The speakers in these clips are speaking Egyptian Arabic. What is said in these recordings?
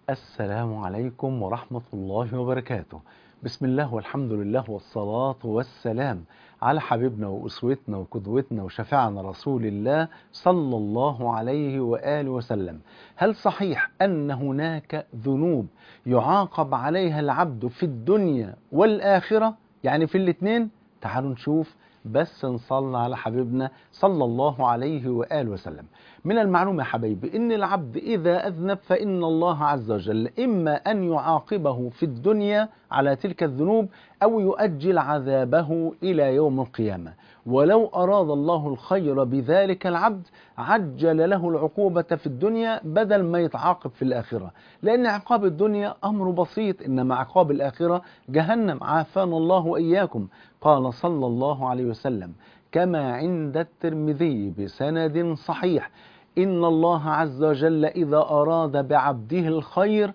السلام عليكم ورحمة الله وبركاته بسم الله والحمد لله والصلاة والسلام على حبيبنا وأسوتنا وقدوتنا وشفيعنا رسول الله صلى الله عليه وآله وسلم هل صحيح أن هناك ذنوب يعاقب عليها العبد في الدنيا والآخرة يعني في الاثنين تعالوا نشوف بس نصلي على حبيبنا صلى الله عليه وآله وسلم من المعلوم يا حبيبي إن العبد إذا أذنب فإن الله عز وجل إما أن يعاقبه في الدنيا على تلك الذنوب أو يؤجل عذابه إلى يوم القيامة ولو أراد الله الخير بذلك العبد عجل له العقوبة في الدنيا بدل ما يتعاقب في الآخرة لأن عقاب الدنيا أمر بسيط إنما عقاب الآخرة جهنم عافانا الله وإياكم قال صلى الله عليه وسلم كما عند الترمذي بسند صحيح إن الله عز وجل إذا أراد بعبده الخير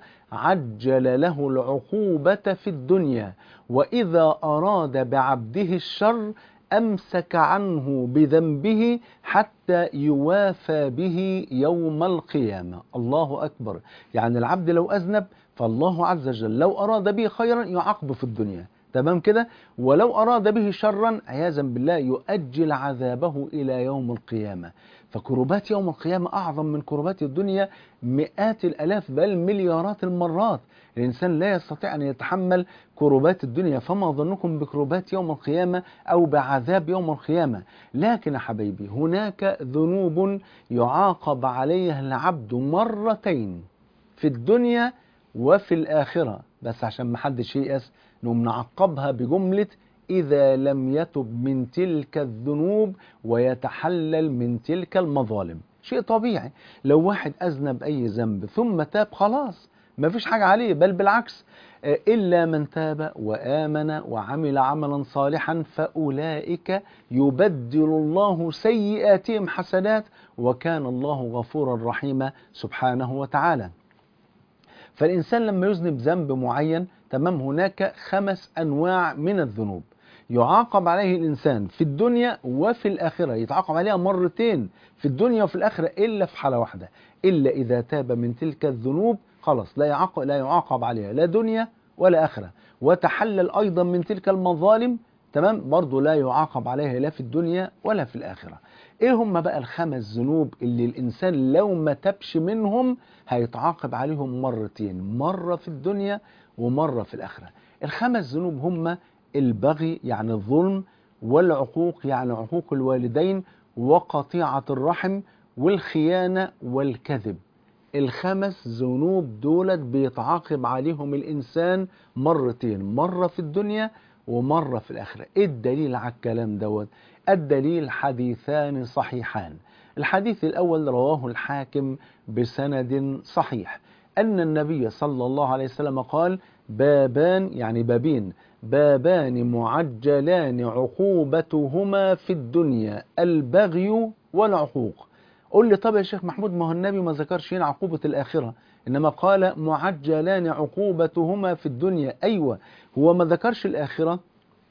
عجل له العقوبة في الدنيا وإذا أراد بعبده الشر أمسك عنه بذنبه حتى يوافى به يوم القيامة الله أكبر يعني العبد لو أذنب فالله عز وجل لو أراد به خيرا يعاقبه في الدنيا تمام كده ولو أراد به شرا عياذا بالله يؤجل عذابه إلى يوم القيامة فكربات يوم القيامة أعظم من كربات الدنيا مئات الألاف بل مليارات المرات الإنسان لا يستطيع أن يتحمل كربات الدنيا فما ظنكم بكربات يوم القيامة أو بعذاب يوم القيامة لكن يا حبيبي هناك ذنوب يعاقب عليها العبد مرتين في الدنيا وفي الآخرة بس عشان ما حدش ييأس نقوم نعقبها بجملة إذا لم يتب من تلك الذنوب ويتحلل من تلك المظالم شيء طبيعي لو واحد أذنب أي ذنب ثم تاب خلاص ما فيش حاجة عليه بل بالعكس إلا من تاب وآمن وعمل عملا صالحا فأولئك يبدل الله سيئاتهم حسنات وكان الله غفورا رحيما سبحانه وتعالى فالإنسان لما يذنب ذنب معين تمام هناك خمس أنواع من الذنوب يعاقب عليه الإنسان في الدنيا وفي الآخرة يتعاقب عليها مرتين في الدنيا وفي الآخرة إلا في حالة واحدة إلا إذا تاب من تلك الذنوب خلاص لا يعاقب, لا يعاقب عليها لا دنيا ولا آخرة وتحلل أيضا من تلك المظالم تمام برضه لا يعاقب عليها لا في الدنيا ولا في الآخرة ايه هم بقى الخمس ذنوب اللي الانسان لو ما تبش منهم هيتعاقب عليهم مرتين مرة في الدنيا ومرة في الآخرة الخمس ذنوب هم البغي يعني الظلم والعقوق يعني عقوق الوالدين وقطيعة الرحم والخيانة والكذب الخمس ذنوب دولت بيتعاقب عليهم الإنسان مرتين مرة في الدنيا ومرة في الآخرة إيه الدليل على الكلام دوت الدليل حديثان صحيحان الحديث الأول رواه الحاكم بسند صحيح أن النبي صلى الله عليه وسلم قال بابان يعني بابين بابان معجلان عقوبتهما في الدنيا البغي والعقوق قل لي طب يا شيخ محمود ما هو النبي ما ذكرش هنا عقوبة الآخرة إنما قال معجلان عقوبتهما في الدنيا أيوة هو ما ذكرش الآخرة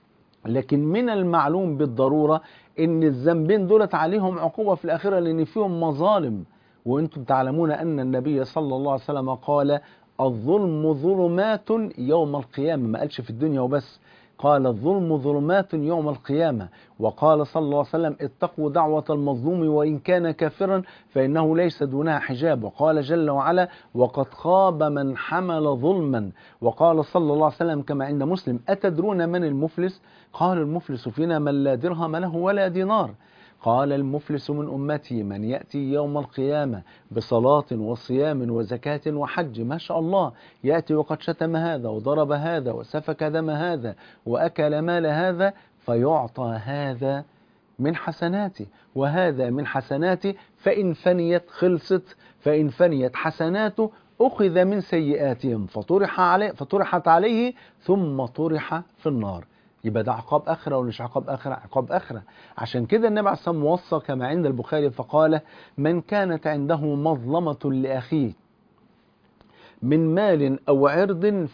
لكن من المعلوم بالضرورة ان الذنبين دولت عليهم عقوبة في الآخرة لأن فيهم مظالم وانتم تعلمون أن النبي صلى الله عليه وسلم قال الظلم ظلمات يوم القيامة ما قالش في الدنيا وبس قال الظلم ظلمات يوم القيامة وقال صلى الله عليه وسلم اتقوا دعوة المظلوم وإن كان كافرا فإنه ليس دونها حجاب وقال جل وعلا وقد خاب من حمل ظلما وقال صلى الله عليه وسلم كما عند مسلم أتدرون من المفلس قال المفلس فينا من لا درهم له ولا دينار قال المفلس من أمتي من يأتي يوم القيامة بصلاة وصيام وزكاة وحج ما شاء الله يأتي وقد شتم هذا وضرب هذا وسفك دم هذا وأكل مال هذا فيعطى هذا من حسناته وهذا من حسناته فإن فنيت خلصت فإن فنيت حسناته أخذ من سيئاتهم فطرح عليه فطرحت عليه ثم طرح في النار يبقى ده عقاب آخرة ولا مش عقاب آخرة عقاب آخرة عشان كده النبي عليه الصلاة والسلام وصى كما عند البخاري فقال من كانت عنده مظلمة لأخيه من مال أو عرض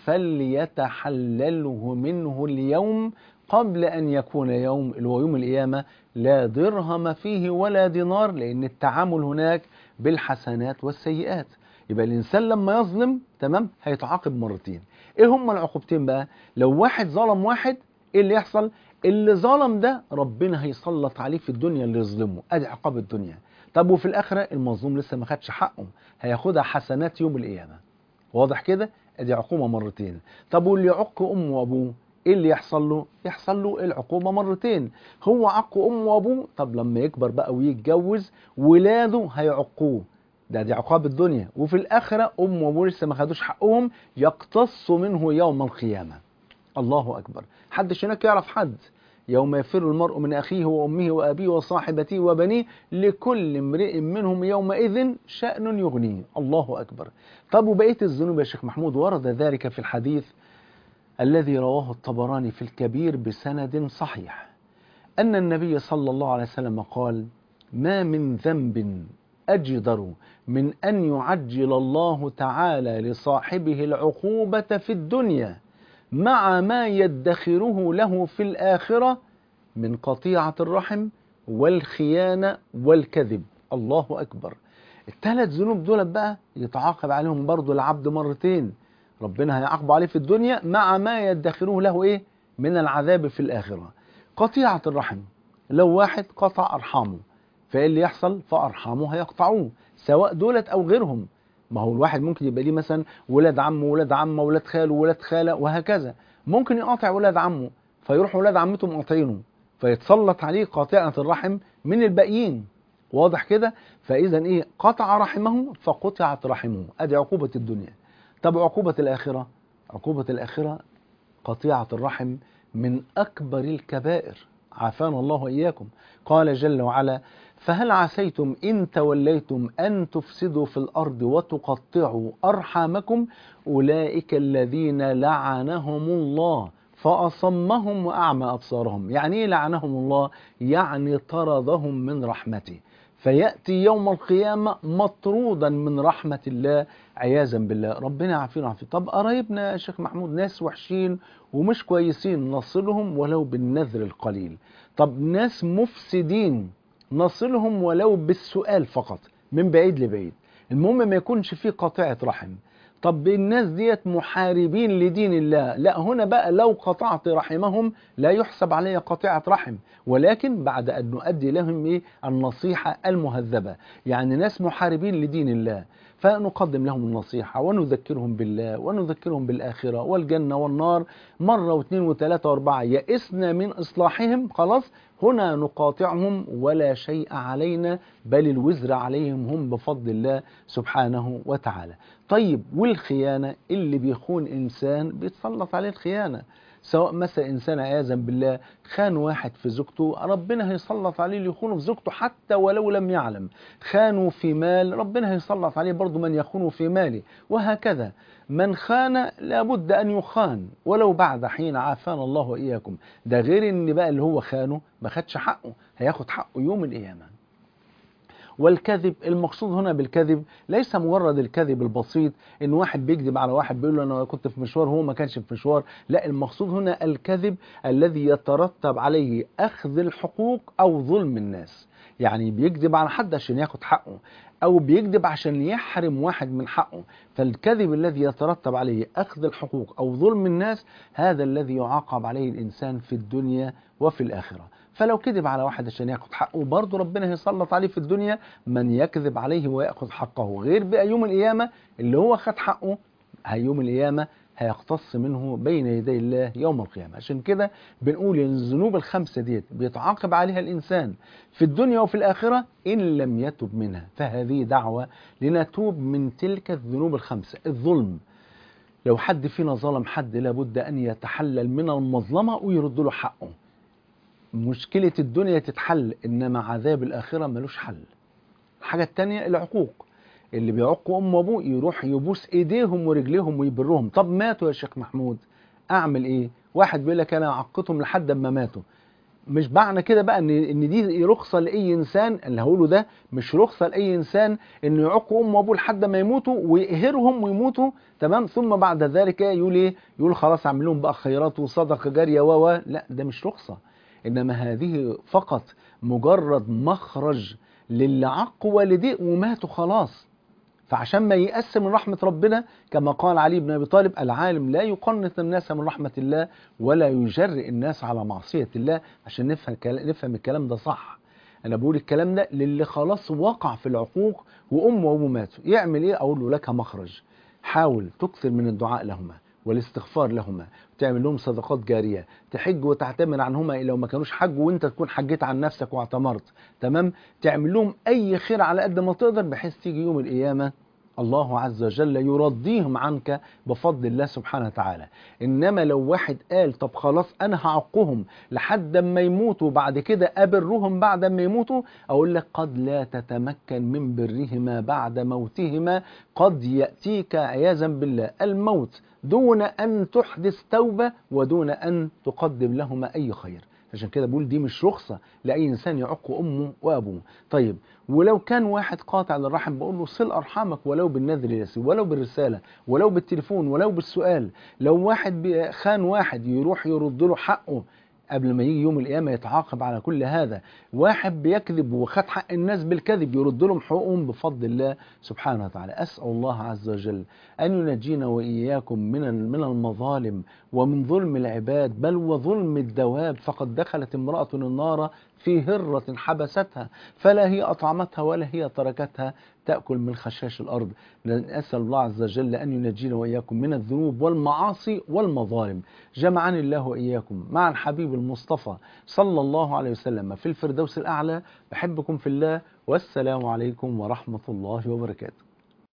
فليتحلله منه اليوم قبل أن يكون يوم اللي هو يوم القيامة لا درهم فيه ولا دينار لأن التعامل هناك بالحسنات والسيئات يبقى الانسان لما يظلم تمام هيتعاقب مرتين ايه هما العقوبتين بقى لو واحد ظلم واحد ايه اللي يحصل اللي ظلم ده ربنا هيسلط عليه في الدنيا اللي يظلمه ادي عقاب الدنيا طب وفي الاخره المظلوم لسه ما خدش حقه هياخدها حسنات يوم القيامه واضح كده ادي عقوبه مرتين طب واللي يعق امه وابوه ايه اللي يحصل له يحصل له العقوبه مرتين هو عق امه وابوه طب لما يكبر بقى ويتجوز ولاده هيعقوه ده دي عقاب الدنيا وفي الاخره امه وابوه لسه ما خدوش حقهم يقتص منه يوم القيامه الله اكبر حدش هناك يعرف حد يوم يفر المرء من اخيه وامه وابيه وصاحبته وبنيه لكل امرئ منهم يومئذ شان يغنيه الله اكبر طب وبقيه الذنوب يا شيخ محمود ورد ذلك في الحديث الذي رواه الطبراني في الكبير بسند صحيح ان النبي صلى الله عليه وسلم قال ما من ذنب اجدر من ان يعجل الله تعالى لصاحبه العقوبه في الدنيا مع ما يدخره له في الآخرة من قطيعة الرحم والخيانة والكذب الله أكبر الثلاث ذنوب دول بقى يتعاقب عليهم برضو العبد مرتين ربنا هيعاقب عليه في الدنيا مع ما يدخره له إيه من العذاب في الآخرة قطيعة الرحم لو واحد قطع أرحامه فإيه اللي يحصل فأرحامه هيقطعوه سواء دولت أو غيرهم ما هو الواحد ممكن يبقى ليه مثلا ولاد عمه ولاد عمه ولاد خاله ولاد خاله وهكذا ممكن يقاطع ولاد عمه فيروح ولاد عمته مقاطعينه فيتسلط عليه قاطعة الرحم من الباقيين واضح كده فاذا ايه قطع رحمه فقطعت رحمه ادي عقوبة الدنيا طب عقوبة الاخرة عقوبة الاخرة قطيعة الرحم من اكبر الكبائر عافانا الله واياكم قال جل وعلا فهل عسيتم إن توليتم أن تفسدوا في الأرض وتقطعوا أرحامكم أولئك الذين لعنهم الله فأصمهم وأعمى أبصارهم يعني إيه لعنهم الله يعني طردهم من رحمته فيأتي يوم القيامة مطرودا من رحمة الله عياذا بالله ربنا يعافينا ويعافينا طب قرايبنا يا شيخ محمود ناس وحشين ومش كويسين نصلهم ولو بالنذر القليل طب ناس مفسدين نصلهم ولو بالسؤال فقط من بعيد لبعيد المهم ما يكونش فيه قطيعة رحم طب الناس ديت محاربين لدين الله لا هنا بقى لو قطعت رحمهم لا يحسب علي قطيعة رحم ولكن بعد أن نؤدي لهم إيه النصيحة المهذبة يعني ناس محاربين لدين الله فنقدم لهم النصيحة ونذكرهم بالله ونذكرهم بالآخرة والجنة والنار مرة واثنين وثلاثة واربعة يئسنا من إصلاحهم خلاص هنا نقاطعهم ولا شيء علينا بل الوزر عليهم هم بفضل الله سبحانه وتعالى طيب والخيانة اللي بيخون إنسان بيتسلط عليه الخيانة سواء مثلا إنسان عياذا بالله خان واحد في زوجته ربنا هيسلط عليه اللي يخونه في زوجته حتى ولو لم يعلم خانوا في مال ربنا هيسلط عليه برضه من يخونه في ماله وهكذا من خان لابد أن يخان ولو بعد حين عافانا الله وإياكم ده غير ان بقى اللي هو خانه ما خدش حقه هياخد حقه يوم القيامة والكذب المقصود هنا بالكذب ليس مجرد الكذب البسيط ان واحد بيكذب على واحد بيقول له انا كنت في مشوار هو ما كانش في مشوار لا المقصود هنا الكذب الذي يترتب عليه اخذ الحقوق او ظلم الناس يعني بيكذب على حد عشان ياخد حقه او بيكذب عشان يحرم واحد من حقه فالكذب الذي يترتب عليه اخذ الحقوق او ظلم الناس هذا الذي يعاقب عليه الانسان في الدنيا وفي الاخره فلو كذب على واحد عشان ياخد حقه برضه ربنا هيسلط عليه في الدنيا من يكذب عليه وياخذ حقه غير بقى يوم القيامه اللي هو خد حقه يوم القيامه هيقتص منه بين يدي الله يوم القيامة عشان كده بنقول ان الذنوب الخمسة ديت بيتعاقب عليها الإنسان في الدنيا وفي الآخرة إن لم يتب منها فهذه دعوة لنتوب من تلك الذنوب الخمسة الظلم لو حد فينا ظلم حد لابد أن يتحلل من المظلمة ويرد له حقه مشكلة الدنيا تتحل إنما عذاب الآخرة ملوش حل الحاجة التانية العقوق اللي بيعقوا أم وأبوه يروح يبوس إيديهم ورجليهم ويبرهم طب ماتوا يا شيخ محمود أعمل إيه واحد بيقول لك أنا عقتهم لحد ما ماتوا مش معنى كده بقى ان ان دي رخصه لاي انسان اللي هقوله ده مش رخصه لاي انسان انه يعق امه وابوه لحد ما يموتوا ويقهرهم ويموتوا تمام ثم بعد ذلك يقول ايه يقول خلاص اعمل لهم بقى خيرات وصدقه جاريه و لا ده مش رخصه انما هذه فقط مجرد مخرج للي عق والديه وماتوا خلاص فعشان ما ييأس من رحمة ربنا كما قال علي بن أبي طالب العالم لا يقنط الناس من رحمة الله ولا يجرئ الناس على معصية الله عشان نفهم نفهم الكلام ده صح أنا بقول الكلام ده للي خلاص وقع في العقوق وأمه وأبوه ماتوا يعمل إيه أقول له لك مخرج حاول تكثر من الدعاء لهما والاستغفار لهما تعمل لهم صدقات جارية تحج وتعتمر عنهما لو ما كانوش حجوا وانت تكون حجيت عن نفسك واعتمرت تمام تعمل لهم اي خير على قد ما تقدر بحيث تيجي يوم القيامة الله عز وجل يرضيهم عنك بفضل الله سبحانه وتعالى إنما لو واحد قال طب خلاص أنا هعقهم لحد ما يموتوا بعد كده أبرهم بعد ما يموتوا أقول لك قد لا تتمكن من برهما بعد موتهما قد يأتيك عياذا بالله الموت دون أن تحدث توبة ودون أن تقدم لهما أي خير عشان كده بقول دي مش رخصة لأي إنسان يعق أمه وأبوه طيب ولو كان واحد قاطع للرحم بقول له صل أرحامك ولو بالنذر اليسير ولو بالرسالة ولو بالتليفون ولو بالسؤال لو واحد خان واحد يروح يرد له حقه قبل ما يجي يوم القيامة يتعاقب على كل هذا واحد بيكذب وخد حق الناس بالكذب يرد لهم حقوقهم بفضل الله سبحانه وتعالى أسأل الله عز وجل أن ينجينا وإياكم من من المظالم ومن ظلم العباد بل وظلم الدواب فقد دخلت امرأة النار في هرة حبستها فلا هي أطعمتها ولا هي تركتها تأكل من خشاش الأرض نسأل الله عز وجل أن ينجينا وإياكم من الذنوب والمعاصي والمظالم جمعني الله وإياكم مع الحبيب المصطفى صلى الله عليه وسلم في الفردوس الأعلى بحبكم في الله والسلام عليكم ورحمة الله وبركاته